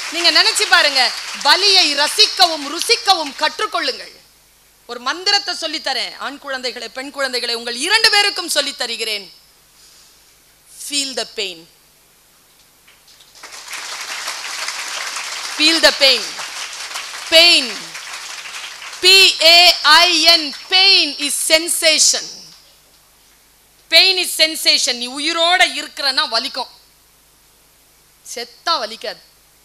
நீங்க நினைச்சு பாருங்க பலியை ரசிக்கவும் ருசிக்கவும் கற்றுக்கொள்ளுங்கள் ஒரு மந்திரத்தை சொல்லித் தரேன் ஆண் குழந்தைகளை பெண் குழந்தைகளை உங்கள் இரண்டு பேருக்கும் சொல்லித் தருகிறேன் feel the pain feel the pain pain P-A-I-N pain is sensation pain is sensation நீ உயிரோட இருக்கிறன்னா வலிக்கும் செத்தா வலிக்காது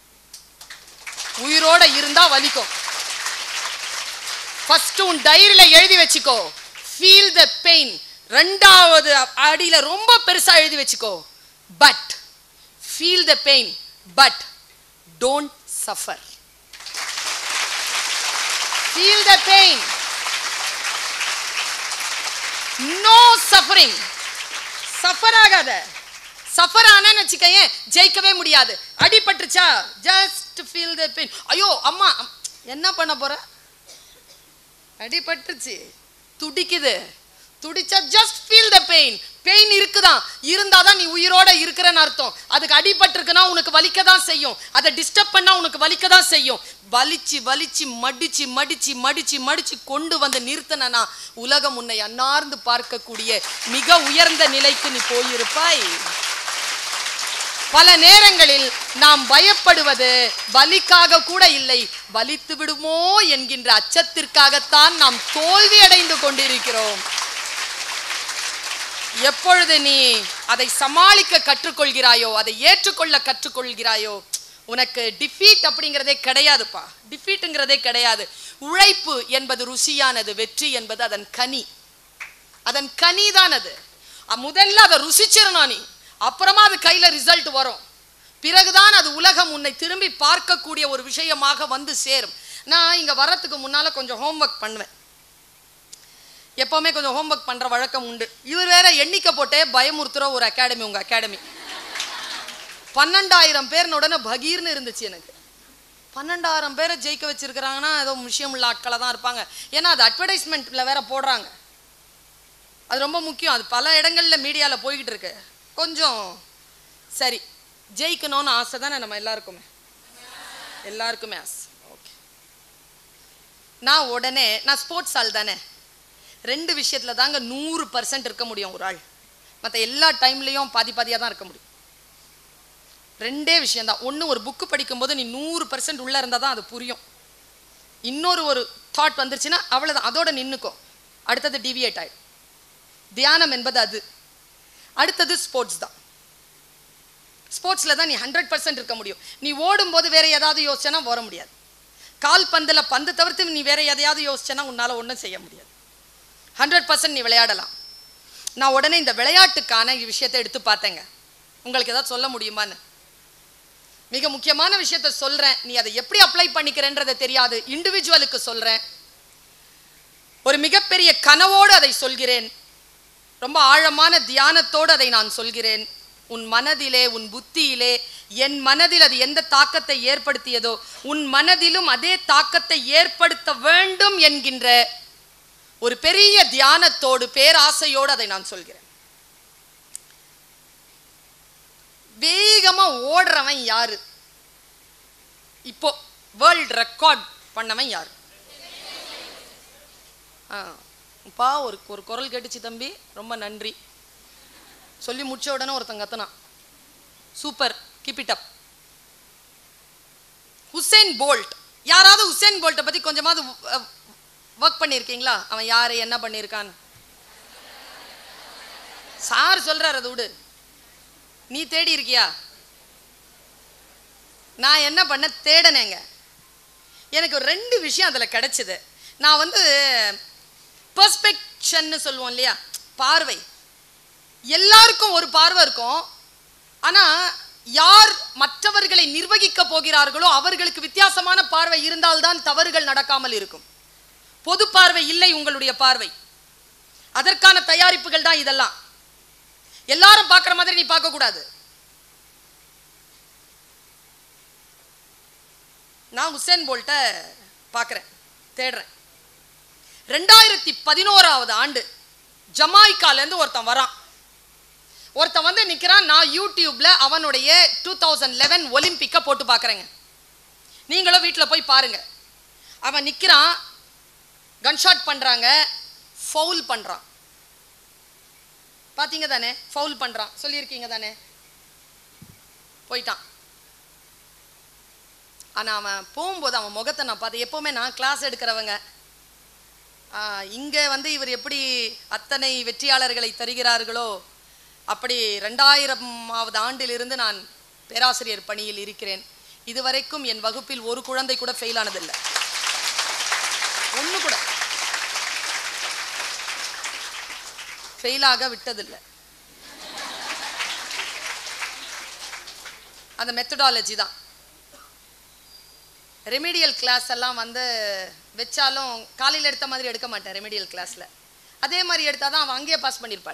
உயிரோட இருந்தா வலிக்கும் ஃபர்ஸ்ட் உன் டைரியில எழுதி வச்சுக்கோ ஃபீல் த பெயின் ரெண்டாவது அடியில ரொம்ப பெருசா எழுதி வச்சுக்கோ but feel the pain but don't suffer feel the pain no suffering suffer ஆகாத சஃபர் ஆனேன்னு வச்சுக்கயேன் ஜெயிக்கவே முடியாது அடிபட்டுச்சா ஜஸ்ட் ஃபீல் த பெயின் ஐயோ அம்மா அம், என்ன பண்ண போற அடிபட்டுச்சு துடிக்குது துடிச்சா just feel the pain pain இருக்குதான் இருந்தாதான் நீ உயிரோட இருக்கிறன்னு அர்த்தம் அதுக்கு அடிபட்டிருக்குன்னா உனக்கு வலிக்க தான் செய்யும் அதை டிஸ்டர்ப் பண்ணா உனக்கு வலிக்க தான் செய்யும் வலிச்சு வலிச்சு மடிச்சு மடிச்சு மடிச்சு மடிச்சு கொண்டு வந்து நிறுத்தினா உலகம் உன்னை அன்னார்ந்து பார்க்கக்கூடிய மிக உயர்ந்த நிலைக்கு நீ போயிருப்பாய் பல நேரங்களில் நாம் பயப்படுவது வலிக்காக கூட இல்லை வலித்து விடுமோ என்கின்ற அச்சத்திற்காகத்தான் நாம் தோல்வி அடைந்து கொண்டிருக்கிறோம் எப்பொழுது நீ அதை சமாளிக்க கற்றுக்கொள்கிறாயோ அதை ஏற்றுக்கொள்ள கற்றுக்கொள்கிறாயோ உனக்கு டிஃபீட் அப்படிங்கிறதே கிடையாதுப்பா டிஃபீட்டுங்கிறதே கிடையாது உழைப்பு என்பது ருசியானது வெற்றி என்பது அதன் கனி அதன் கனி தான் அது அ, முதல்ல அதை ருசிச்சிடணும் நீ அப்புறமா அது கையில ரிசல்ட் வரும் பிறகுதான் அது உலகம் உன்னை திரும்பி பார்க்கக்கூடிய ஒரு விஷயமாக வந்து சேரும் நான் இங்க வர்றதுக்கு முன்னால கொஞ்சம் ஹோம்ஒர்க் பண்ணுவேன் எப்பவுமே கொஞ்சம் ஹோம்ஒர்க் பண்ற வழக்கம் உண்டு இவர் வேற எண்ணிக்கை போட்டே பயமுறுத்துற ஒரு அகாடமி உங்க அகாடமி பன்னெண்டாயிரம் பேர்ன உடனே பகீர்னு இருந்துச்சு எனக்கு பன்னெண்டாயிரம் பேரை ஜெயிக்க வச்சிருக்கிறாங்கன்னா ஏதோ விஷயம் உள்ள ஆட்களை தான் இருப்பாங்க ஏன்னா அது அட்வர்டைஸ்மெண்ட்ல வேற போடுறாங்க அது ரொம்ப முக்கியம் அது பல இடங்கள்ல மீடியால போய்கிட்டு இருக்கு கொஞ்சம் சரி ஜெயிக்கணும்னு ஆசை தானே நம்ம எல்லாருக்குமே எல்லாருக்குமே ஆசை ஓகே நான் உடனே நான் ஸ்போர்ட்ஸ் ஆள் தானே ரெண்டு விஷயத்துல தாங்க நூறு பர்சன்ட் இருக்க முடியும் ஒரு ஆள் மற்ற எல்லா டைம்லேயும் பாதி பாதியாக தான் இருக்க முடியும் ரெண்டே விஷயம்தான் ஒன்று ஒரு புக்கு படிக்கும்போது நீ நூறு பர்சன்ட் உள்ளே இருந்தால் தான் அது புரியும் இன்னொரு ஒரு தாட் வந்துருச்சுன்னா அவ்வளோதான் அதோட நின்றுக்கும் அடுத்தது டிவியேட் ஆயிடும் தியானம் என்பது அது அடுத்தது ஸ்போர்ட்ஸ் தான் ஸ்போர்ட்ஸில் தான் நீ ஹண்ட்ரட் பர்சன்ட் இருக்க முடியும் நீ ஓடும்போது வேற ஏதாவது யோசிச்சனா வர முடியாது கால் பந்தில் பந்து தவிர்த்து நீ வேற எதையாவது யோசிச்சனா உன்னால் ஒன்றும் செய்ய முடியாது ஹண்ட்ரட் பர்சன்ட் நீ விளையாடலாம் நான் உடனே இந்த விளையாட்டுக்கான விஷயத்தை எடுத்து பார்த்தேங்க உங்களுக்கு ஏதாவது சொல்ல முடியுமான்னு மிக முக்கியமான விஷயத்த சொல்றேன் நீ அதை எப்படி அப்ளை பண்ணிக்கிறேன்றது தெரியாது இண்டிவிஜுவலுக்கு சொல்றேன் ஒரு மிகப்பெரிய கனவோடு அதை சொல்கிறேன் ரொம்ப ஆழமான தியானத்தோடு அதை நான் சொல்கிறேன் உன் மனதிலே உன் புத்தியிலே என் மனதில் அது எந்த தாக்கத்தை ஏற்படுத்தியதோ உன் மனதிலும் அதே தாக்கத்தை ஏற்படுத்த வேண்டும் என்கின்ற ஒரு பெரிய தியானத்தோடு பேராசையோடு அதை நான் சொல்கிறேன் வேகமா ஓடுறவன் யாரு இப்போ வேர்ல்ட் ரெக்கார்ட் பண்ணவன் யாரு ஆ பா ஒரு ஒரு குரல் கேட்டுச்சு தம்பி ரொம்ப நன்றி சொல்லி முடிச்ச உடனே ஒருத்தன் கத்துனான் super keep it up Usain Bolt யாராவது ஹுசேன் போல்ட்டை பத்தி கொஞ்சமாவது ஒர்க் பண்ணியிருக்கீங்களா அவன் யாரு என்ன பண்ணியிருக்கான்னு சார் சொல்றாரு அதை விடு நீ தேடி இருக்கியா நான் என்ன பண்ண தேடினேங்க எனக்கு ஒரு ரெண்டு விஷயம் அதில் கிடைச்சது நான் வந்து பெர்ஸ்பெக்ஷன்னு சொல்லுவோம் இல்லையா பார்வை எல்லாருக்கும் ஒரு பார்வை இருக்கும் ஆனா யார் மற்றவர்களை நிர்வகிக்க போகிறார்களோ அவர்களுக்கு வித்தியாசமான பார்வை இருந்தால்தான் தவறுகள் நடக்காமல் இருக்கும் பொது பார்வை இல்லை உங்களுடைய பார்வை அதற்கான தயாரிப்புகள் தான் இதெல்லாம் எல்லாரும் பார்க்குற மாதிரி நீ பார்க்க கூடாது நான் உசேன் போல்ட்ட பார்க்குறேன் தேடுறேன் ரெண்டாயிரத்தி பதினோராவது ஆண்டு ஜமாய்க்காலேருந்து ஒருத்தன் வரான் ஒருத்தன் வந்து நிற்கிறான் நான் யூடியூப்ல அவனுடைய டூ தௌசண்ட் லெவன் ஒலிம்பிக்கை போட்டு பார்க்குறேங்க நீங்களும் வீட்டில் போய் பாருங்க அவன் நிற்கிறான் கன்ஷாட் பண்ணுறாங்க ஃபவுல் பண்ணுறான் பார்த்தீங்க தானே ஃபவுல் பண்ணுறான் சொல்லியிருக்கீங்க தானே போயிட்டான் ஆனால் அவன் போகும்போது அவன் முகத்தை நான் பார்த்தேன் எப்போவுமே நான் கிளாஸ் எடுக்கிறவங்க இங்கே வந்து இவர் எப்படி அத்தனை வெற்றியாளர்களை தருகிறார்களோ அப்படி ரெண்டாயிரமாவது ஆண்டிலிருந்து நான் பேராசிரியர் பணியில் இருக்கிறேன் இதுவரைக்கும் என் வகுப்பில் ஒரு குழந்தை கூட ஃபெயில் ஆனதில்லை ஒன்று கூட ஃபெயிலாக விட்டதில்லை அந்த மெத்தடாலஜி தான் ரெமிடியல் கிளாஸ் எல்லாம் வந்து வச்சாலும் காலையில் எடுத்த மாதிரி எடுக்க மாட்டேன் ரெமிடியல் கிளாஸில் அதே மாதிரி எடுத்தால் தான் அவன் அங்கேயே பாஸ் பண்ணியிருப்பாள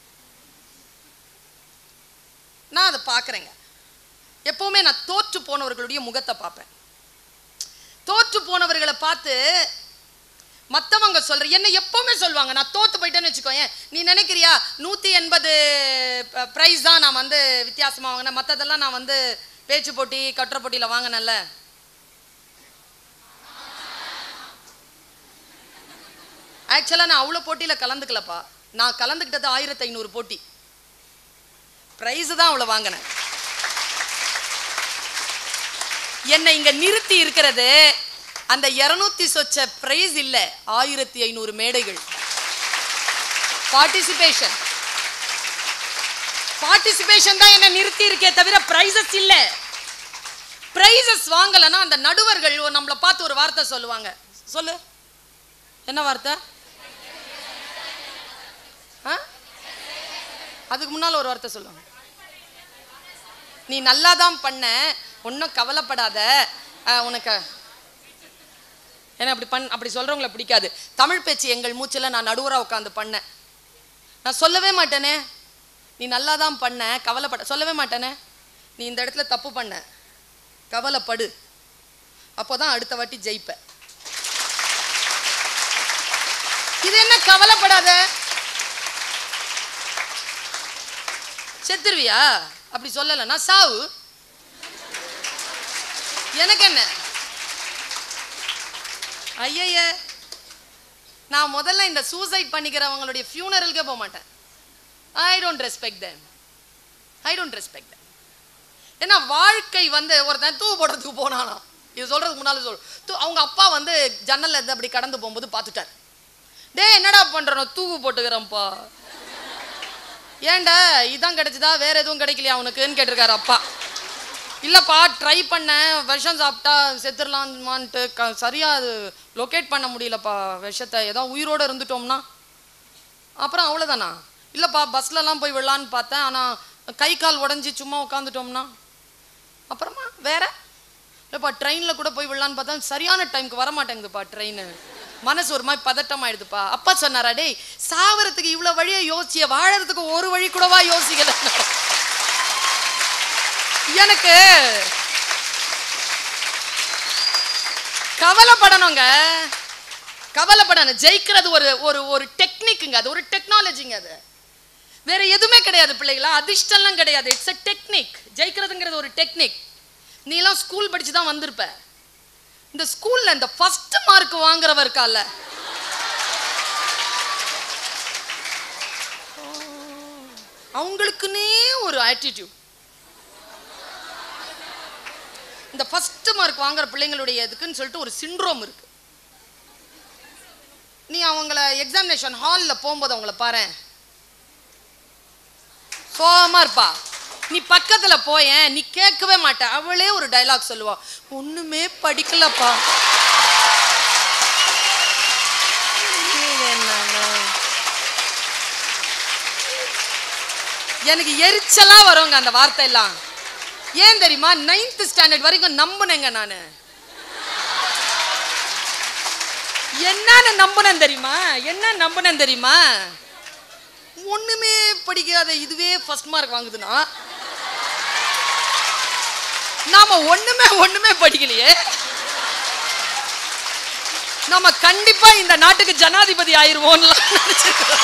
நான் அதை பார்க்குறேங்க எப்போவுமே நான் தோற்று போனவர்களுடைய முகத்தை பார்ப்பேன் தோற்று போனவர்களை பார்த்து மற்றவங்க சொல்ற என்ன எப்பவுமே சொல்லுவாங்க நான் தோத்து போயிட்டேன்னு வச்சுக்கோயேன் நீ நினைக்கிறியா நூற்றி எண்பது ப்ரைஸ் தான் நான் வந்து வித்தியாசமாக வாங்கினேன் மற்றதெல்லாம் நான் வந்து பேச்சு போட்டி கட்டுரை போட்டியில் வாங்கினேன்ல ஆக்சுவலாக நான் அவ்வளோ போட்டியில் கலந்துக்கலப்பா நான் கலந்துக்கிட்டது ஆயிரத்தி ஐநூறு போட்டி ப்ரைஸு தான் அவ்வளோ வாங்கினேன் என்னை இங்கே நிறுத்தி இருக்கிறது அந்த இரநூத்தி சொச்ச ப்ரைஸ் இல்லை ஆயிரத்தி ஐநூறு மேடைகள் பார்ட்டிசிபேஷன் பார்ட்டிசிபேஷன் தான் என்ன நிறுத்தி இருக்கே தவிர ப்ரைஸஸ் இல்லை ப்ரைஸஸ் வாங்கலைன்னா அந்த நடுவர்கள் நம்மளை பார்த்து ஒரு வார்த்தை சொல்லுவாங்க சொல்லு என்ன வார்த்தை ஆ அதுக்கு முன்னால் ஒரு வார்த்தை சொல்லுவாங்க நீ நல்லா தான் பண்ண ஒன்றும் கவலைப்படாத ஆ, உனக்கு ஏன்னா அப்படி பண் அப்படி சொல்கிறவங்கள பிடிக்காது தமிழ் பேச்சு எங்கள் மூச்சில் நான் நடுவராக உட்காந்து பண்ணேன் நான் சொல்லவே மாட்டேனே நீ நல்லா தான் பண்ண கவலைப்பட சொல்லவே மாட்டேனே நீ இந்த இடத்துல தப்பு பண்ண கவலைப்படு அப்போ தான் அடுத்த வாட்டி ஜெயிப்ப இது என்ன கவலைப்படாத செத்துருவியா அப்படி சொல்லலைன்னா சாவு எனக்கு என்ன ஐயய்ய நான் முதல்ல இந்த சூசைட் பண்ணிக்கிறவங்களுடைய ஃபியூனரலுக்கே போக மாட்டேன் I don't respect them I don't respect them ஏன்னா வாழ்க்கை வந்து ஒருத்தன் தூ போடுறதுக்கு போனானா இது சொல்றதுக்கு முன்னால சொல் தூ அவங்க அப்பா வந்து ஜன்னல்ல இருந்து அப்படி கடந்து போகும்போது பார்த்துட்டார் டேய் என்னடா பண்றோம் தூக்கு போட்டுக்கிறேன்ப்பா ஏன்டா இதான் கிடைச்சதா வேற எதுவும் கிடைக்கலையா அவனுக்குன்னு கேட்டிருக்காரு அப்பா இல்லைப்பா ட்ரை பண்ணேன் விஷம் சாப்பிட்டா செத்துடலாமான்ட்டு க சரியாக அது லொக்கேட் பண்ண முடியலப்பா விஷத்தை ஏதோ உயிரோடு இருந்துட்டோம்னா அப்புறம் அவ்வளோதானா இல்லைப்பா பஸ்லலாம் போய் விடலான்னு பார்த்தேன் ஆனால் கை கால் உடஞ்சி சும்மா உட்காந்துட்டோம்னா அப்புறமா வேற இல்லைப்பா ட்ரெயினில் கூட போய் விடலான்னு பார்த்தா சரியான டைமுக்கு வர மாட்டேங்குதுப்பா ட்ரெயின் மனசு ஒரு மாதிரி பதட்டம் ஆயிடுதுப்பா அப்பா சொன்னாரா டேய் சாவறதுக்கு இவ்வளோ வழியை யோசிச்சிய வாழறதுக்கு ஒரு வழி கூடவா யோசிக்கல எனக்கு கவலைப்படணுங்க கவலைப்படணும் ஜெயிக்கிறது ஒரு ஒரு ஒரு டெக்னிக்குங்க அது ஒரு டெக்னாலஜிங்க அது வேற எதுவுமே கிடையாது பிள்ளைகளா அதிர்ஷ்டம்லாம் கிடையாது இட்ஸ் அ டெக்னிக் ஜெயிக்கிறதுங்கிறது ஒரு டெக்னிக் நீலாம் ஸ்கூல் படிச்சு தான் வந்திருப்ப இந்த ஸ்கூல்ல இந்த ஃபர்ஸ்ட் மார்க் வாங்குறவ இருக்கால அவங்களுக்குன்னே ஒரு ஆட்டிடியூட் இந்த ஃபர்ஸ்ட் மார்க் வாங்குற பிள்ளைங்களுடைய இதுக்குன்னு சொல்லிட்டு ஒரு சிண்ட்ரோம் இருக்கு நீ அவங்கள எக்ஸாமினேஷன் ஹாலில் போகும்போது அவங்கள பாரு சோகமா இருப்பா நீ பக்கத்துல போயேன் நீ கேட்கவே மாட்ட அவளே ஒரு டயலாக் சொல்லுவா ஒண்ணுமே படிக்கலப்பா இது என்னங்க? எனக்கு எரிச்சலா வருங்க அந்த வார்த்தை எல்லாம் ஏன் தெரியுமா நைன்த் ஸ்டாண்டர்ட் வரைக்கும் நம்புனேங்க நான் என்னன்னு நம்புனேன் தெரியுமா என்ன நம்புனேன் தெரியுமா ஒண்ணுமே படிக்காத இதுவே ஃபர்ஸ்ட் மார்க் வாங்குதுன்னா நாம ஒண்ணுமே ஒண்ணுமே படிக்கலையே நாம கண்டிப்பா இந்த நாட்டுக்கு ஜனாதிபதி ஆயிருவோம்லாம் நினைச்சிருக்கோம்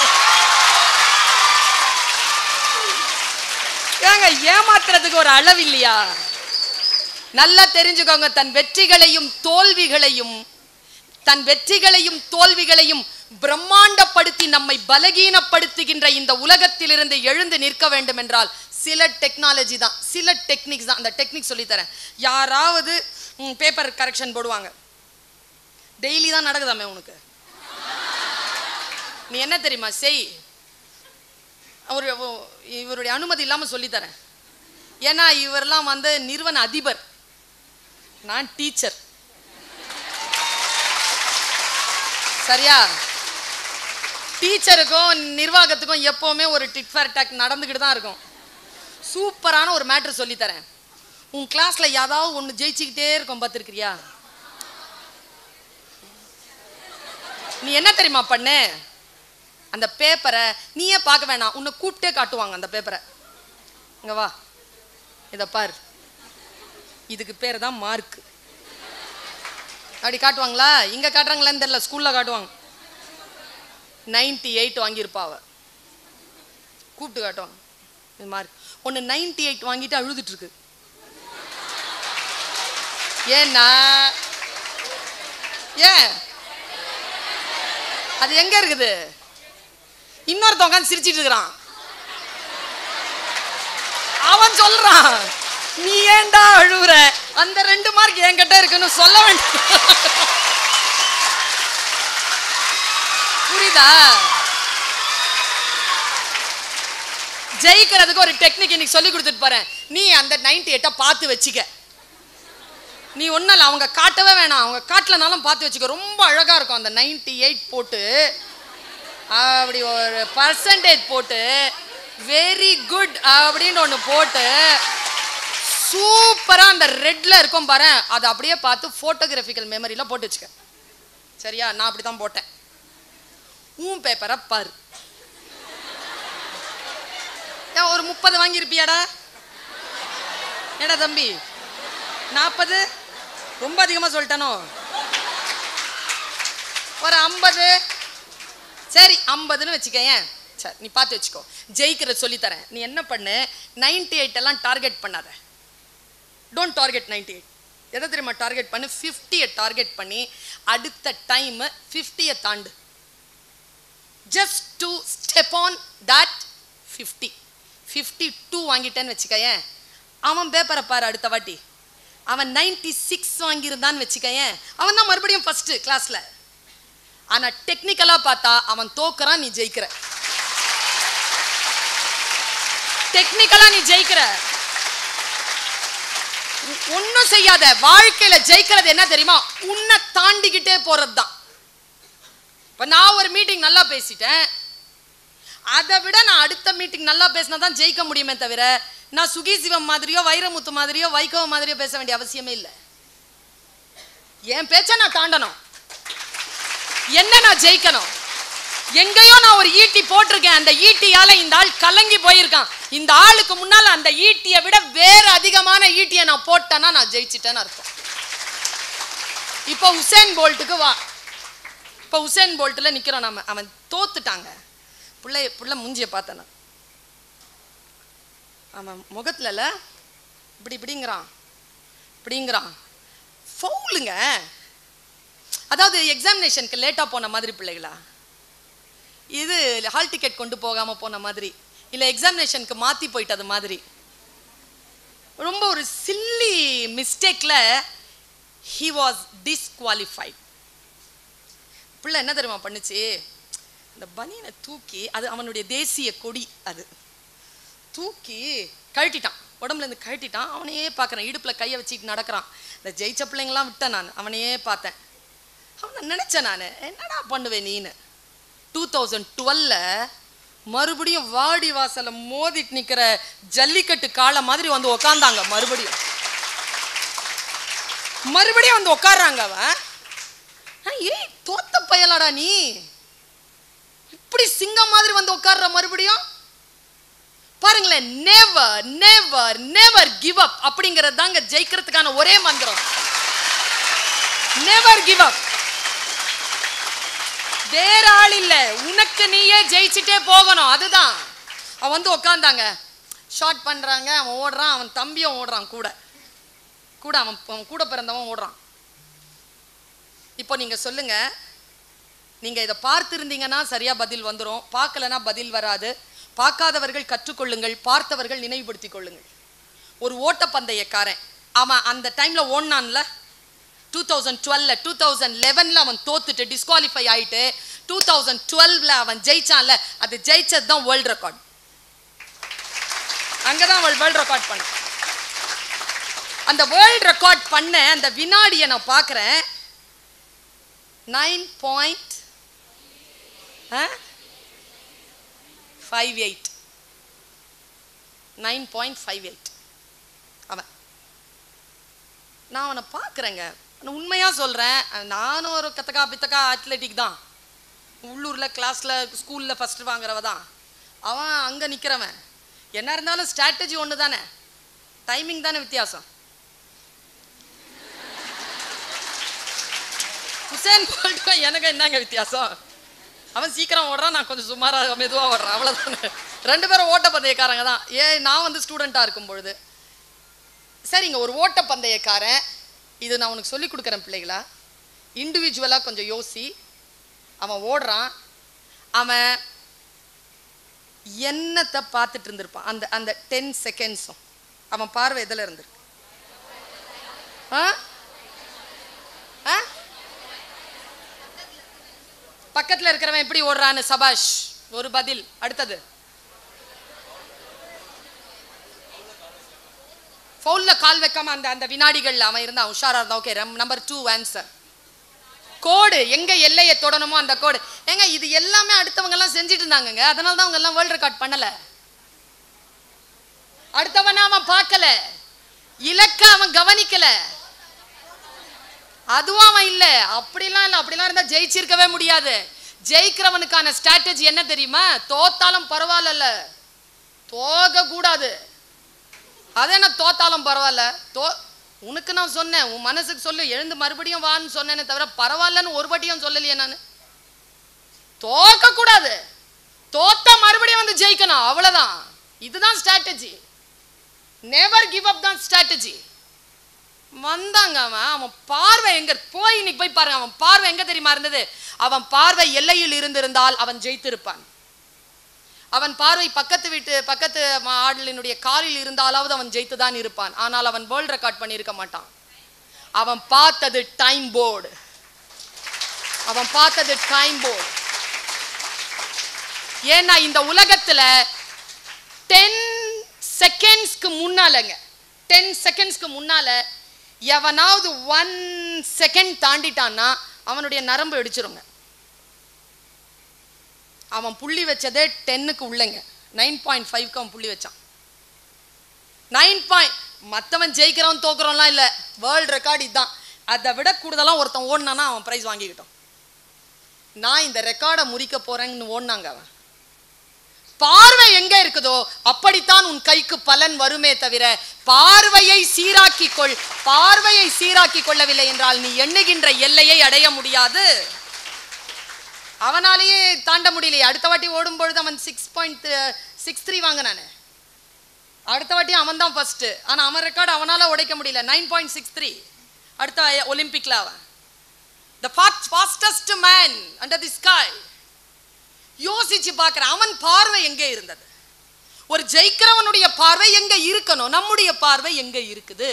ஏங்க ஏமாத்துறதுக்கு ஒரு அளவு இல்லையா நல்லா தெரிஞ்சுக்கோங்க தன் வெற்றிகளையும் தோல்விகளையும் தன் வெற்றிகளையும் தோல்விகளையும் பிரம்மாண்டப்படுத்தி நம்மை பலகீனப்படுத்துகின்ற இந்த உலகத்திலிருந்து எழுந்து நிற்க வேண்டும் என்றால் சில டெக்னாலஜி தான் சில டெக்னிக்ஸ் தான் அந்த டெக்னிக் சொல்லித்தரேன் யாராவது பேப்பர் கரெக்ஷன் போடுவாங்க டெய்லி தான் நடக்குதாமே உனக்கு நீ என்ன தெரியுமா செய் அவர் இவருடைய அனுமதி இல்லாமல் சொல்லித்தரேன் ஏன்னா இவரெல்லாம் வந்து நிறுவன அதிபர் நான் டீச்சர் சரியா டீச்சருக்கும் நிர்வாகத்துக்கும் எப்பவுமே ஒரு டிட் ஃபார் டேக் நடந்துக்கிட்டு தான் இருக்கும் சூப்பரான ஒரு மேட்ரு சொல்லித்தரேன் உன் கிளாஸ்ல ஏதாவது ஒன்று ஜெயிச்சுக்கிட்டே இருக்கும் பார்த்துருக்கிறியா நீ என்ன தெரியுமா பண்ணு அந்த பேப்பரை நீயே பார்க்க வேணாம் உன்னை கூப்பிட்டே காட்டுவாங்க அந்த பேப்பரை இங்க வா இதை பார் இதுக்கு பேர் தான் மார்க் அப்படி காட்டுவாங்களா இங்க காட்டுறாங்களான்னு தெரியல ஸ்கூல்ல காட்டுவாங்க நைன்டி எயிட் வாங்கியிருப்பா அவ கூப்பிட்டு காட்டுவாங்க இது மாதிரி ஒன்று நைன்டி எயிட் வாங்கிட்டு அழுதுட்டு இருக்கு ஏன்னா ஏன் அது எங்க இருக்குது இன்னொருத்தன் உட்காந்து சிரிச்சிட்டு இருக்கிறான் அவன் சொல்றான் நீ ஏன்டா அழுவுற அந்த ரெண்டு மார்க் என்கிட்ட இருக்குன்னு சொல்ல வேண்டாம் புரியுதா ஜெயிக்கிறதுக்கு ஒரு டெக்னிக் இன்னைக்கு சொல்லி கொடுத்துட்டு போறேன் நீ அந்த நைன்டி எயிட்ட பார்த்து வச்சுக்க நீ ஒன்றும் இல்லை அவங்க காட்டவே வேணாம் அவங்க காட்டலனாலும் பார்த்து வச்சுக்க ரொம்ப அழகா இருக்கும் அந்த நைன்டி எயிட் போட்டு அப்படி ஒரு பர்சன்டேஜ் போட்டு வெரி குட் அப்படின்னு ஒன்று போட்டு சூப்பராக அந்த ரெட்ல இருக்கும் பாரு அதை அப்படியே பார்த்து ஃபோட்டோகிராஃபிக்கல் மெமரியில் போட்டு வச்சுக்க சரியா நான் அப்படி தான் போட்டேன் உன் பேப்பரை பாரு ஏன் ஒரு முப்பது வாங்கியிருப்பியாடா ஏடா தம்பி நாற்பது ரொம்ப அதிகமாக சொல்லிட்டானோ ஒரு ஐம்பது சரி ஐம்பதுன்னு வச்சுக்கேன் சரி நீ பார்த்து வச்சுக்கோ ஜெயிக்கிறது சொல்லித்தரேன் நீ என்ன பண்ணு நைன்டி எயிட் எல்லாம் டார்கெட் பண்ணாத டோன்ட் டார்கெட் நைன்டி எயிட் எதை தெரியுமா டார்கெட் பண்ணு ஃபிஃப்டியை டார்கெட் பண்ணி அடுத்த டைம் ஃபிஃப்டியை தாண்டு just to step on that fifty fifty two வாங்கிட்டேன்னு வச்சுக்கயேன் அவன் பேப்பரை பாரு அடுத்த வாட்டி அவன் நைன்டி சிக்ஸ் வாங்கியிருந்தான்னு வச்சுக்கயேன் அவன் தான் மறுபடியும் ஃபஸ்ட்டு கிளாஸில் ஆனா டெக்னிக்கலா பார்த்தா அவன் தோக்குறான் நீ ஜெயிக்கிற டெக்னிக்கலா நீ ஜெயிக்கிற ஒன்னும் செய்யாத வாழ்க்கையில ஜெயிக்கிறது என்ன தெரியுமா உன்னை தாண்டிக்கிட்டே போறது தான் இப்ப நான் ஒரு மீட்டிங் நல்லா பேசிட்டேன் அதை விட நான் அடுத்த மீட்டிங் நல்லா பேசினா தான் ஜெயிக்க முடியுமே தவிர நான் சுகி சிவம் மாதிரியோ வைரமுத்து மாதிரியோ வைகவ மாதிரியோ பேச வேண்டிய அவசியமே இல்லை என் பேச்சை நான் தாண்டணும் என்ன நான் ஜெயிக்கணும் எங்கேயோ நான் ஒரு ஈட்டி போட்டிருக்கேன் அந்த ஈட்டியால இந்த ஆள் கலங்கி போயிருக்கான் இந்த ஆளுக்கு முன்னால அந்த ஈட்டியை விட வேற அதிகமான ஈட்டியை நான் போட்டேன்னா நான் ஜெயிச்சிட்டேன்னு அர்த்தம் இப்போ உசேன் போல்ட்டுக்கு வா இப்போ உசேன் போல்ட்டில் நிற்கிறோம் நம்ம அவன் தோத்துட்டாங்க பிள்ளை புள்ள மூஞ்சியை பார்த்தேன் நான். அவன் முகத்துலல இப்படி இப்படிங்கிறான் இப்படிங்கிறான் ஃபவுலுங்க அதாவது எக்ஸாமினேஷனுக்கு லேட்டாக போன மாதிரி பிள்ளைகளா இது ஹால் டிக்கெட் கொண்டு போகாமல் போன மாதிரி இல்லை எக்ஸாமினேஷனுக்கு மாற்றி போயிட்டது மாதிரி ரொம்ப ஒரு சில்லி மிஸ்டேக்கில் ஹி வாஸ் டிஸ்குவாலிஃபைட் பிள்ளை என்ன தெரியுமா பண்ணுச்சு அந்த பனியனை தூக்கி அது அவனுடைய தேசிய கொடி அது தூக்கி கழட்டிட்டான் உடம்புல இருந்து கழட்டிட்டான் அவனையே பார்க்குறேன் இடுப்பில் கையை வச்சுக்கிட்டு நடக்கிறான் இந்த ஜெயிச்ச பிள்ளைங்களாம் விட்டேன் நான் அவனையே பார்த்தேன் அவனை நினச்சேன் நான் என்னடா பண்ணுவேன் நீன்னு டூ தௌசண்ட் டுவெல்ல மறுபடியும் வாடி வாசல்ல மோதிட்டு நிக்கிற ஜல்லிக்கட்டு காளை மாதிரி வந்து உக்காந்தாங்க மறுபடியும் மறுபடியும் வந்து உட்கார்றாங்க அவன் ஆ, ஏய் தோத்த பயலாடா நீ இப்படி சிங்கம் மாதிரி வந்து உட்கார்ற மறுபடியும் பாருங்களேன் never never never give up அப்படிங்கிறது தாங்க ஜெயிக்கிறதுக்கான ஒரே மந்திரம் நெவர் கிவ் அப் வேற ஆள் இல்ல உனக்கு நீயே ஜெயிச்சுட்டே போகணும் அதுதான் அவன் வந்து உட்காந்தாங்க ஷார்ட் பண்றாங்க அவன் ஓடுறான் அவன் தம்பியும் ஓடுறான் கூட கூட அவன் அவன் கூட பிறந்தவன் ஓடுறான் இப்போ நீங்க சொல்லுங்க நீங்க இதை பார்த்திருந்தீங்கன்னா சரியா பதில் வந்துரும் பார்க்கலனா பதில் வராது பார்க்காதவர்கள் கற்றுக்கொள்ளுங்கள் பார்த்தவர்கள் நினைவுபடுத்திக் கொள்ளுங்கள் ஒரு ஓட்டப்பந்தயக்காரன் அவன் அந்த டைம்ல ஓடினான்ல டூ தௌசண்ட் டுவெல்ல டூ தௌசண்ட் லெவன்ல அவன் தோத்துட்டு டிஸ்குவாலிஃபை ஆயிட்டு டூ தௌசண்ட் டுவெல்ல அவன் ஜெயிச்சான்ல அது ஜெயிச்சது தான் வேர்ல்ட் ரெக்கார்ட் அங்கதான் அவள் வேர்ல்ட் ரெக்கார்ட் பண்ண அந்த வேர்ல்ட் ரெக்கார்ட் பண்ண அந்த வினாடியை நான் பார்க்குறேன் nine point five eight nine point five eight அவன் நான் அவனை பார்க்குறேங்க நான் உண்மையாக சொல்கிறேன் நானும் ஒரு கத்தக்கா பித்தக்கா அத்லெட்டிக் தான் உள்ளூரில் கிளாஸில் ஸ்கூலில் ஃபஸ்ட்டு வாங்குறவ தான் அவன் அங்கே நிற்கிறவன் என்ன இருந்தாலும் ஸ்ட்ராட்டஜி ஒன்று தானே டைமிங் தானே வித்தியாசம் உசேன் போல்ட்டும் எனக்கு என்னங்க வித்தியாசம் அவன் சீக்கிரம் ஓடுறான் நான் கொஞ்சம் சுமாராக மெதுவாக ஓடுறேன் அவ்வளோதானே ரெண்டு பேரும் ஓட்டப்பந்தயக்காரங்க தான் ஏன் நான் வந்து ஸ்டூடெண்ட்டாக இருக்கும் பொழுது சரிங்க ஒரு ஓட்டப்பந்தயக்காரன் இது நான் உனக்கு சொல்லி கொடுக்குறேன் பிள்ளைகளா இண்டிவிஜுவலாக கொஞ்சம் யோசி அவன் ஓடுறான் அவன் என்னத்தை பார்த்துட்டு இருந்திருப்பான் அந்த அந்த டென் செகண்ட்ஸும் அவன் பார்வை எதில் இருந்திருக்கு ஆ ஆ பக்கத்துல இருக்கிறவன் எப்படி ஓடுறான்னு சபாஷ் ஒரு பதில் அடுத்தது ஃபவுல்ல கால் வைக்காம அந்த அந்த வினாடிகள்ல அவன் இருந்தான் உஷாரா இருந்தான் ஓகே நம்பர் டூ ஆன்சர் கோடு எங்க எல்லையை தொடணுமோ அந்த கோடு ஏங்க இது எல்லாமே அடுத்தவங்க எல்லாம் செஞ்சுட்டு இருந்தாங்கங்க அதனால தான் அவங்க எல்லாம் வேர்ல்ட் ரெக்கார்ட் பண்ணல அடுத்தவன அவன் பார்க்கல இலக்க அவன் கவனிக்கல அதுவும் அவன் இல்ல அப்படிலாம் இல்ல அப்படிலாம் இருந்தா ஜெயிச்சிருக்கவே முடியாது ஜெயிக்கிறவனுக்கான ஸ்ட்ராட்டஜி என்ன தெரியுமா தோத்தாலும் பரவாயில்ல தோக கூடாது அது என்ன தோத்தாலும் பரவாயில்ல தோ உனக்கு நான் சொன்னேன் உன் மனசுக்கு சொல்லு எழுந்து மறுபடியும் வான்னு சொன்னேனே தவிர பரவாயில்லன்னு ஒரு வாட்டியும் சொல்லலையே நான் தோக்க கூடாது தோத்தா மறுபடியும் வந்து ஜெயிக்கணும் அவ்வளவுதான் இதுதான் ஸ்ட்ராட்டஜி நெவர் கிவ் அப் தான் ஸ்ட்ராட்டஜி வந்தாங்க அவன் அவன் பார்வை எங்க போய் இன்னைக்கு போய் பாருங்க அவன் பார்வை எங்க தெரியுமா இருந்தது அவன் பார்வை எல்லையில் இருந்திருந்தால் அவன் ஜெயித்திருப்பான் அவன் பார்வை பக்கத்து வீட்டு பக்கத்து ம- ஆடலினுடைய காலில் இருந்தாலாவது அவன் ஜெயித்து தான் இருப்பான் ஆனால் அவன் வேர்ல்ட் ரெக்கார்ட் பண்ணியிருக்க மாட்டான் அவன் பார்த்தது டைம் போர்டு அவன் பார்த்தது டைம் போர்டு ஏன்னா இந்த உலகத்துல டென் செகண்ட்ஸ்க்கு முன்னாலங்க டென் செகண்ட்ஸ்க்கு முன்னால எவனாவது ஒன் செகண்ட் தாண்டிட்டான்னா அவனுடைய நரம்பு வெடிச்சிருங்க அவன் புள்ளி வச்சதே டென்னுக்கு உள்ளங்க நைன் பாயிண்ட் ஃபைவ்க்கு அவன் புள்ளி வச்சான் நைன் பாயிண்ட் மற்றவன் ஜெயிக்கிறவன் தோக்குறவன்லாம் இல்லை வேர்ல்டு ரெக்கார்டு இதுதான் அதை விட கூடுதலாக ஒருத்தன் ஓடினானா அவன் ப்ரைஸ் வாங்கிக்கிட்டான் நான் இந்த ரெக்கார்டை முறிக்க போறேன்னு ஓடினாங்க அவன் பார்வை எங்க இருக்குதோ அப்படித்தான் உன் கைக்கு பலன் வருமே தவிர பார்வையை சீராக்கிக் கொள் பார்வையை சீராக்கிக் கொள்ளவில்லை என்றால் நீ எண்ணுகின்ற எல்லையை அடைய முடியாது அவனாலேயே தாண்ட முடியலையே அடுத்த வாட்டி ஓடும் பொழுது அவன் சிக்ஸ் பாயிண்ட் சிக்ஸ் த்ரீ வாங்கினானே அடுத்த வாட்டி அவன் தான் ஃபர்ஸ்ட் ஆனா அவன் ரெக்கார்டு அவனால உடைக்க முடியல நைன் பாயிண்ட் சிக்ஸ் த்ரீ அடுத்த ஒலிம்பிக்ல அவன் the fastest man under the sky யோசிச்சு பார்க்கிறேன் அவன் பார்வை எங்கே இருந்தது ஒரு ஜெயிக்கிறவனுடைய பார்வை எங்க இருக்கணும் நம்முடைய பார்வை எங்க இருக்குது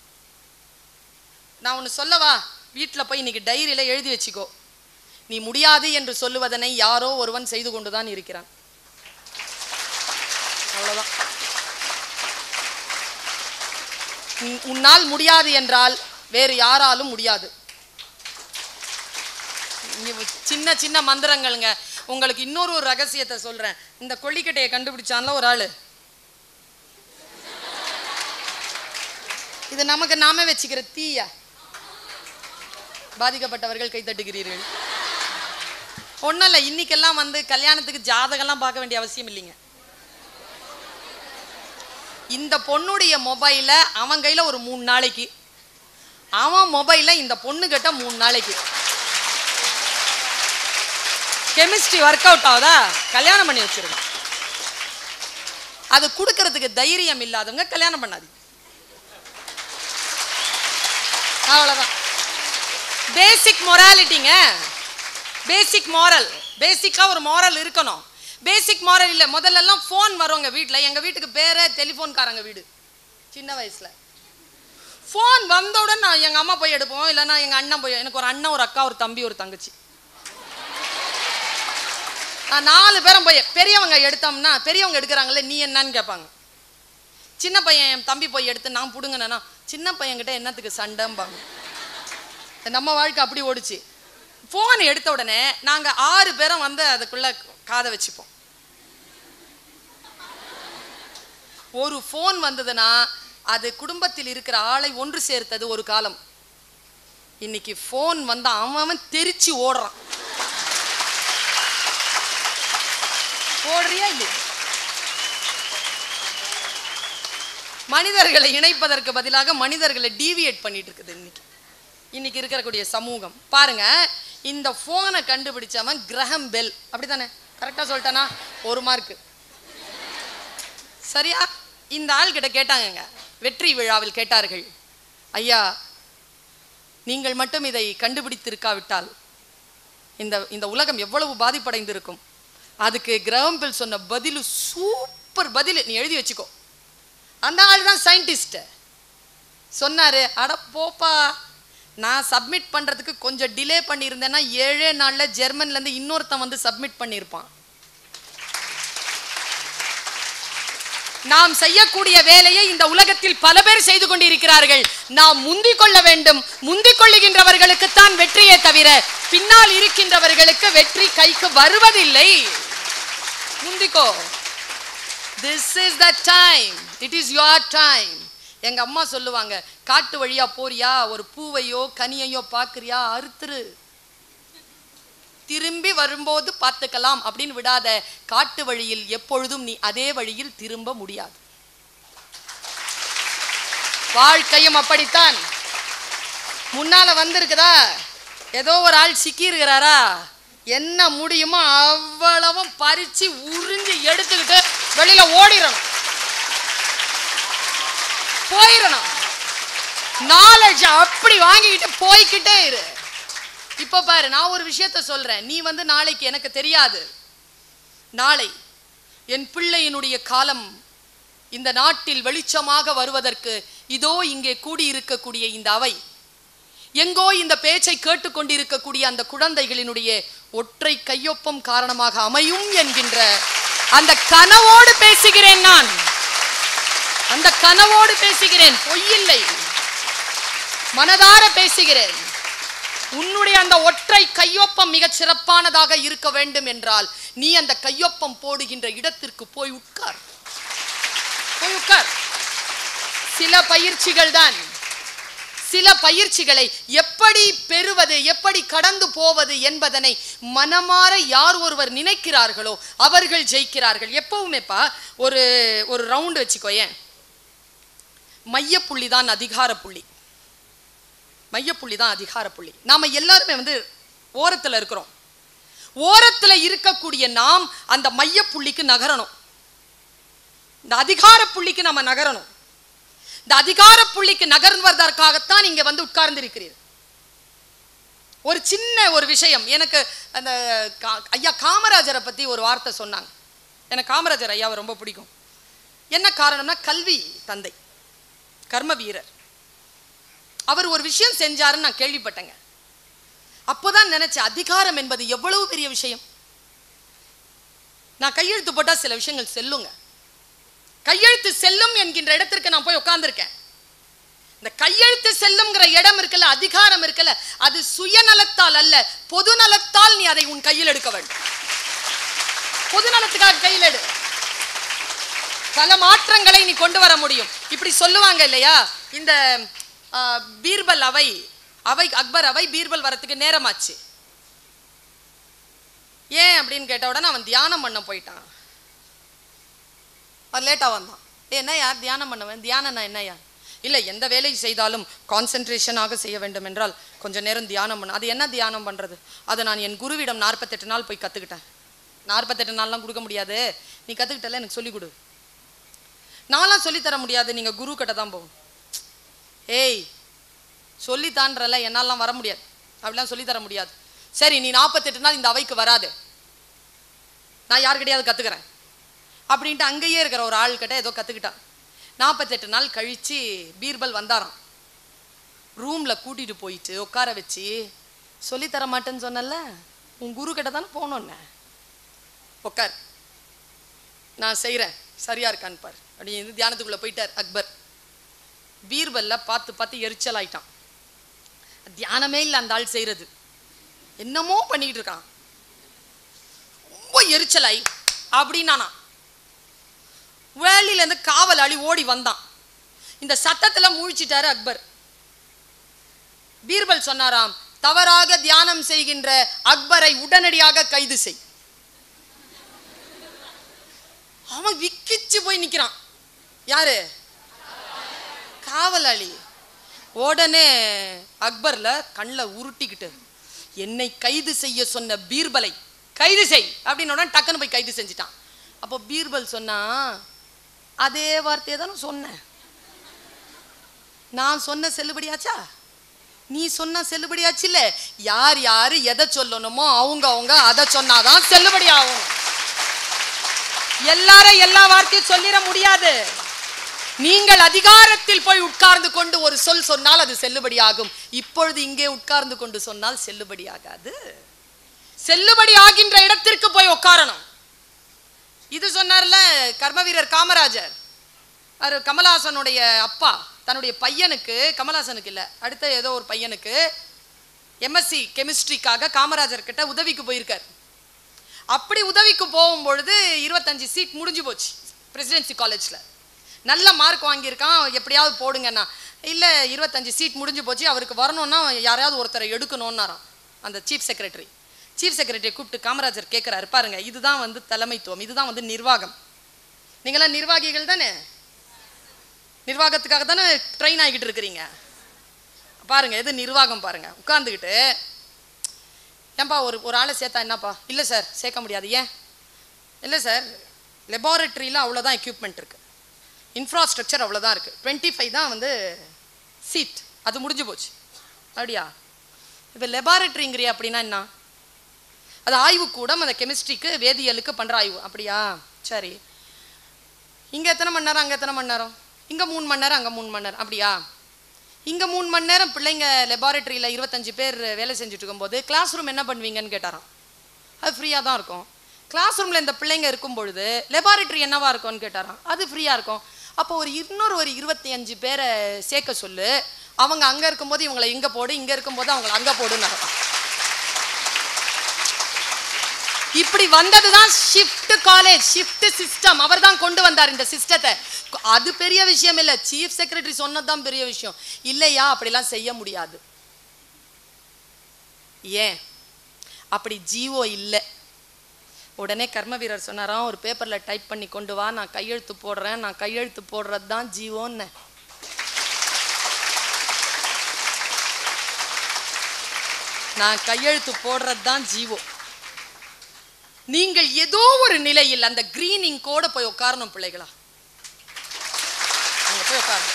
நான் ஒன்று சொல்லவா வீட்டில் போய் இன்னைக்கு டைரியில எழுதி வச்சுக்கோ நீ முடியாது என்று சொல்லுவதனை யாரோ ஒருவன் செய்து கொண்டுதான் இருக்கிறான் அவ்வளவுதான் உன்- உன்னால் முடியாது என்றால் வேறு யாராலும் முடியாது இங்க சின்ன சின்ன மந்திரங்கள்ங்க உங்களுக்கு இன்னொரு ஒரு ரகசியத்தை சொல்றேன் இந்த கொல்லிக்கட்டையை கண்டுபிடிச்சான்ல ஒரு ஆளு இது நமக்கு நாம வச்சுக்கிற தீய பாதிக்கப்பட்டவர்கள் கைத்தட்டுகிறீர்கள் ஒன்றும் இல்லை இன்னைக்கெல்லாம் வந்து கல்யாணத்துக்கு ஜாதகம்லாம் பார்க்க வேண்டிய அவசியம் இல்லைங்க இந்த பொண்ணுடைய மொபைல அவன் கையில ஒரு மூணு நாளைக்கு அவன் மொபைல இந்த பொண்ணு கிட்ட மூணு நாளைக்கு கெமிஸ்ட்ரி ஒர்க் அவுட் ஆகுதா கல்யாணம் பண்ணி வச்சிருங்க அது கொடுக்கறதுக்கு தைரியம் இல்லாதவங்க கல்யாணம் பண்ணாதீங்க அவ்வளவுதான் பேசிக் மொராலிட்டிங்க பேசிக் மாரல் பேசிக்கா ஒரு மாரல் இருக்கணும் பேசிக் மாரல் இல்ல முதல்ல எல்லாம் ஃபோன் வருவாங்க வீட்ல எங்க வீட்டுக்கு பேரே டெலிஃபோன்காரங்க வீடு சின்ன வயசுல ஃபோன் வந்தவுடன் நான் எங்க அம்மா போய் எடுப்போம் இல்லைன்னா எங்க அண்ணன் போய் எனக்கு ஒரு அண்ணன் ஒரு அக்கா ஒரு தம்பி ஒரு தங்கச்சி நான் நாலு பேரும் போய் பெரியவங்க எடுத்தோம்னா பெரியவங்க எடுக்கிறாங்கல்ல நீ என்னன்னு கேட்பாங்க சின்ன பையன் என் தம்பி போய் எடுத்து நான் புடுங்கினேன்னா சின்ன பையன்கிட்ட என்னத்துக்கு சண்டைம்பாங்க நம்ம வாழ்க்கை அப்படி ஓடுச்சு ஃபோன் எடுத்த உடனே நாங்க ஆறு பேரும் வந்து அதுக்குள்ள காதை வச்சுப்போம் ஒரு ஃபோன் வந்ததுன்னா அது குடும்பத்தில் இருக்கிற ஆளை ஒன்று சேர்த்தது ஒரு காலம் இன்னைக்கு ஃபோன் வந்தா அவன் அவன் தெரிச்சு ஓடுறான் ஓடுறியா இல்லையா மனிதர்களை இணைப்பதற்கு பதிலாக மனிதர்களை டீவியேட் பண்ணிட்டு இருக்குது இன்னைக்கு இன்னைக்கு இருக்கக்கூடிய சமூகம் பாருங்க இந்த போனை கண்டுபிடிச்சவன் கிரகம் பெல் அப்படிதானே கரெக்டா சொல்லிட்டானா ஒரு மார்க் சரியா இந்த ஆள் கிட்ட கேட்டாங்கங்க வெற்றி விழாவில் கேட்டார்கள் ஐயா நீங்கள் மட்டும் இதை கண்டுபிடித்திருக்காவிட்டால் இந்த இந்த உலகம் எவ்வளவு பாதிப்படைந்திருக்கும் அதுக்கு கிரகம் பெல் சொன்ன பதிலு சூப்பர் பதில் நீ எழுதி வச்சுக்கோ அந்த ஆள் தான் சயின்டிஸ்ட் சொன்னாரு அட போப்பா நான் சப்மிட் பண்றதுக்கு கொஞ்சம் டிலே பண்ணியிருந்தேன்னா ஏழே நாள்ல ஜெர்மன்ல இருந்து இன்னொருத்தன் வந்து சப்மிட் பண்ணியிருப்பான் நாம் செய்யக்கூடிய வேலையை இந்த உலகத்தில் பல பேர் செய்து கொண்டிருக்கிறார்கள் நாம் முந்திக் கொள்ள வேண்டும் முந்திக் கொள்ளுகின்றவர்களுக்குத்தான் வெற்றியே தவிர பின்னால் இருக்கின்றவர்களுக்கு வெற்றி கைக்கு வருவதில்லை முந்திக்கோ this is the time it is your time எங்க அம்மா சொல்லுவாங்க காட்டு வழியா போறியா ஒரு பூவையோ கனியையோ பார்க்கறியா அறுத்துரு திரும்பி வரும்போது பார்த்துக்கலாம் அப்படின்னு விடாத காட்டு வழியில் எப்பொழுதும் நீ அதே வழியில் திரும்ப முடியாது வாழ்க்கையும் அப்படித்தான் முன்னால வந்திருக்குதா ஏதோ ஒரு ஆள் சிக்கி இருக்கிறாரா என்ன முடியுமோ அவ்வளவும் பறிச்சு உறிஞ்சு எடுத்துக்கிட்டு வெளியில ஓடிடணும் போயிடணும் நாலேஜ் அப்படி வாங்கிக்கிட்டு போய்க்கிட்டே இரு இப்ப பாரு நான் ஒரு விஷயத்த சொல்றேன் நீ வந்து நாளைக்கு எனக்கு தெரியாது நாளை என் பிள்ளையினுடைய காலம் இந்த நாட்டில் வெளிச்சமாக வருவதற்கு இதோ இங்கே கூடியிருக்கக்கூடிய இந்த அவை எங்கோ இந்த பேச்சை கேட்டுக்கொண்டிருக்கக்கூடிய அந்த குழந்தைகளினுடைய ஒற்றை கையொப்பம் காரணமாக அமையும் என்கின்ற அந்த கனவோடு பேசுகிறேன் நான் அந்த கனவோடு பேசுகிறேன் பொய்யில்லை மனதார பேசுகிறேன் உன்னுடைய அந்த ஒற்றை கையொப்பம் மிகச் சிறப்பானதாக இருக்க வேண்டும் என்றால் நீ அந்த கையொப்பம் போடுகின்ற இடத்திற்கு போய் உட்கார் போய் உட்கார் சில பயிற்சிகள் தான் சில பயிற்சிகளை எப்படி பெறுவது எப்படி கடந்து போவது என்பதனை மனமாற யார் ஒருவர் நினைக்கிறார்களோ அவர்கள் ஜெயிக்கிறார்கள் எப்பவுமேப்பா ஒரு ஒரு ரவுண்டு வச்சுக்கோயேன் மையப்புள்ளி தான் அதிகார புள்ளி மையப்புள்ளி தான் அதிகார புள்ளி நாம எல்லாருமே வந்து ஓரத்துல இருக்கிறோம் ஓரத்துல இருக்கக்கூடிய நாம் அந்த மையப்புள்ளிக்கு நகரணும் இந்த அதிகார புள்ளிக்கு நம்ம நகரணும் இந்த அதிகார புள்ளிக்கு நகர்வதற்காகத்தான் இங்க வந்து உட்கார்ந்திருக்கிறீர் ஒரு சின்ன ஒரு விஷயம் எனக்கு அந்த கா- ஐயா காமராஜரை பத்தி ஒரு வார்த்தை சொன்னாங்க எனக்கு காமராஜர் ஐயாவை ரொம்ப பிடிக்கும் என்ன காரணம்னா கல்வி தந்தை கர்ம வீரர் அவர் ஒரு விஷயம் செஞ்சாருன்னு நான் கேள்விப்பட்டேங்க அப்போதான் நினைச்சேன் அதிகாரம் என்பது எவ்வளவு பெரிய விஷயம் நான் கையெழுத்து போட்டா சில விஷயங்கள் செல்லுங்க கையெழுத்து செல்லும் என்கின்ற இடத்திற்கு நான் போய் உட்கார்ந்திருக்கேன் இந்த கையெழுத்து செல்லும்ங்கிற இடம் இருக்குல்ல அதிகாரம் இருக்குல்ல அது சுயநலத்தால் அல்ல பொது நலத்தால் நீ அதை உன் கையில் எடுக்க வேண்டும் பொது நலத்துக்காக கையில் எடு பல மாற்றங்களை நீ கொண்டு வர முடியும் இப்படி சொல்லுவாங்க இல்லையா இந்த ஆ, பீர்பல் அவை அவை அக்பர் அவை பீர்பல் வரத்துக்கு நேரமாச்சு ஏன் அப்படின்னு கேட்ட உடனே அவன் தியானம் பண்ண போயிட்டான் அவன் லேட்டா வந்தான் "ஏய், என்னய்யா தியானம் பண்ணவன் தியானம்னா என்னய்யா இல்லை எந்த வேலை செய்தாலும் கான்சென்ட்ரேஷனாக செய்ய வேண்டும் என்றால் கொஞ்ச நேரம் தியானம் பண்ண அது என்ன தியானம் பண்றது அதை நான் என் குருவிடம் நாற்பத்தெட்டு நாள் போய் கத்துக்கிட்டேன் நாற்பத்தெட்டு நாள்லாம் கொடுக்க முடியாது நீ கத்துக்கிட்டல எனக்கு சொல்லிக் கொடு நான்லாம் சொல்லித் தர முடியாது நீங்க குரு கிட்ட தான் போகணும் ஏய் சொல்லித்தான்றல என்னாலாம் வர முடியாது அப்படிலாம் சொல்லித் தர முடியாது சரி நீ நாற்பத்தெட்டு நாள் இந்த அவைக்கு வராது நான் யாருக்கிட்டையாவது கற்றுக்கிறேன் அப்படின்ட்டு அங்கேயே இருக்கிற ஒரு ஆள்கிட்ட ஏதோ கற்றுக்கிட்டான் நாற்பத்தெட்டு நாள் கழித்து பீர்பல் வந்தாராம் ரூமில் கூட்டிகிட்டு போயிட்டு உட்கார வச்சு சொல்லித் தர மாட்டேன்னு சொன்னல உன் குரு கிட்ட தானே போனோன்னே உட்கார் நான் செய்கிறேன் சரியா இருக்கான்னு பாரு அப்படின்னு தியானத்துக்குள்ளே போயிட்டார் அக்பர் பீர்பல்ல பார்த்து பார்த்து எரிச்சல் ஆயிட்டான் தியானமே இல்லை அந்த ஆள் செய்கிறது என்னமோ பண்ணிக்கிட்டு இருக்கான் ரொம்ப எரிச்சலாய் அப்படின்னானா வேலியிலேருந்து காவலாளி ஓடி வந்தான் இந்த சத்தத்துல முழிச்சிட்டாரு அக்பர் பீர்பல் சொன்னாராம் தவறாக தியானம் செய்கின்ற அக்பரை உடனடியாக கைது செய் அவன் விக்கிச்சு போய் நிக்கிறான் யாரு காவலாளி உடனே அக்பர்ல கண்ணில் உருட்டிக்கிட்டு என்னை கைது செய்ய சொன்ன பீர்பலை கைது செய் அப்படின்னு உடனே டக்குன்னு போய் கைது செஞ்சிட்டான் அப்போ பீர்பல் சொன்னா அதே வார்த்தையை தானே சொன்னேன் நான் சொன்ன செல்லுபடியாச்சா நீ சொன்ன செல்லுபடியாச்சு இல்ல யார் யாரு எதை சொல்லணுமோ அவங்க அவங்க அதை சொன்னாதான் செல்லுபடி ஆகும் எல்லாரும் எல்லா வார்த்தையும் சொல்லிட முடியாது நீங்கள் அதிகாரத்தில் போய் உட்கார்ந்து கொண்டு ஒரு சொல் சொன்னால் அது செல்லுபடியாகும் இப்பொழுது இங்கே உட்கார்ந்து கொண்டு சொன்னால் செல்லுபடியாகாது செல்லுபடி ஆகின்ற இடத்திற்கு போய் உட்காரணும் இது சொன்னார்ல கர்ம வீரர் காமராஜர் அவர் கமலஹாசனுடைய அப்பா தன்னுடைய பையனுக்கு கமலஹாசனுக்கு இல்லை அடுத்த ஏதோ ஒரு பையனுக்கு எம்எஸ்சி கெமிஸ்ட்ரிக்காக காமராஜர் கிட்ட உதவிக்கு போயிருக்கார் அப்படி உதவிக்கு போகும்பொழுது இருபத்தஞ்சு சீட் முடிஞ்சு போச்சு பிரசிடென்சி காலேஜில் நல்ல மார்க் வாங்கியிருக்கான் எப்படியாவது போடுங்கண்ணா இல்லை இருபத்தஞ்சு சீட் முடிஞ்சு போச்சு அவருக்கு வரணும்னா யாரையாவது ஒருத்தரை எடுக்கணும்னாராம் அந்த சீஃப் செக்ரட்டரி சீஃப் செக்ரட்டரியை கூப்பிட்டு காமராஜர் கேட்குறாரு பாருங்க இதுதான் வந்து தலைமைத்துவம் இதுதான் வந்து நிர்வாகம் நீங்களாம் நிர்வாகிகள் தானே நிர்வாகத்துக்காக தானே ட்ரெயின் ஆகிக்கிட்டு இருக்கிறீங்க பாருங்க எது நிர்வாகம் பாருங்க உட்கார்ந்துக்கிட்டு ஏன்பா ஒரு ஒரு ஆளை சேர்த்தா என்னப்பா இல்லை சார் சேர்க்க முடியாது ஏன் இல்லை சார் லெபார்ட்ரியில் அவ்வளோதான் எக்யூப்மெண்ட் இருக்குது இன்ஃப்ராஸ்ட்ரக்சர் அவ்வளோதான் இருக்குது டுவெண்ட்டி ஃபைவ் தான் வந்து சீட் அது முடிஞ்சு போச்சு அப்படியா இப்போ லெபார்ட்ரிங்கிறியா அப்படின்னா என்ன அது ஆய்வுக்கூடம் அந்த கெமிஸ்ட்ரிக்கு வேதியியலுக்கு பண்ணுற ஆய்வு அப்படியா சரி இங்கே எத்தனை மணி நேரம் அங்கே எத்தனை மணி நேரம் இங்கே மூணு மணி நேரம் அங்கே மூணு மணி நேரம் அப்படியா இங்கே மூணு மணி நேரம் பிள்ளைங்க லெபார்ட்டரியில் இருபத்தஞ்சு பேர் வேலை செஞ்சுட்டு இருக்கும்போது கிளாஸ் ரூம் என்ன பண்ணுவீங்கன்னு கேட்டாராம் அது ஃப்ரீயாக தான் இருக்கும் கிளாஸ் ரூமில் இந்த பிள்ளைங்க இருக்கும் பொழுது லெபார்ட்டரி என்னவா இருக்கும்னு கேட்டாராம் அது ஃப்ரீயாக இருக்கும் அப்போ ஒரு இன்னொரு ஒரு இருபத்தி அஞ்சு பேரை சேர்க்க சொல்லு அவங்க அங்கே இருக்கும்போது இவங்களை இங்கே போடு இங்கே இருக்கும்போது அவங்கள அங்கே போடுன்னு நடக்கும் இப்படி வந்ததுதான் ஷிஃப்ட் காலேஜ் ஷிஃப்ட் சிஸ்டம் அவர் தான் கொண்டு வந்தார் இந்த சிஸ்டத்தை அது பெரிய விஷயம் இல்லை சீஃப் செக்ரட்டரி சொன்னதுதான் பெரிய விஷயம் இல்லையா அப்படிலாம் செய்ய முடியாது ஏன் அப்படி ஜீவோ இல்லை உடனே கர்ம வீரர் சொன்னாராம் ஒரு பேப்பர்ல டைப் பண்ணி கொண்டு வா நான் கையெழுத்து போடுறேன் நான் கையெழுத்து போடுறது தான் ஜீவோன்னு நான் கையெழுத்து போடுறது தான் ஜீவோ நீங்கள் ஏதோ ஒரு நிலையில் அந்த கிரீனிங் கூட போய் உட்காரணும் பிள்ளைகளா அங்க போய் உட்காரணும்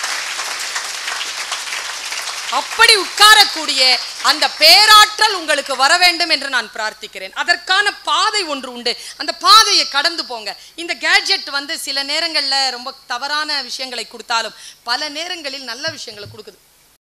அப்படி உட்காரக்கூடிய அந்த பேராற்றல் உங்களுக்கு வர வேண்டும் என்று நான் பிரார்த்திக்கிறேன் அதற்கான பாதை ஒன்று உண்டு அந்த பாதையை கடந்து போங்க இந்த கேட்ஜெட் வந்து சில நேரங்கள்ல ரொம்ப தவறான விஷயங்களை கொடுத்தாலும் பல நேரங்களில் நல்ல விஷயங்களை கொடுக்குது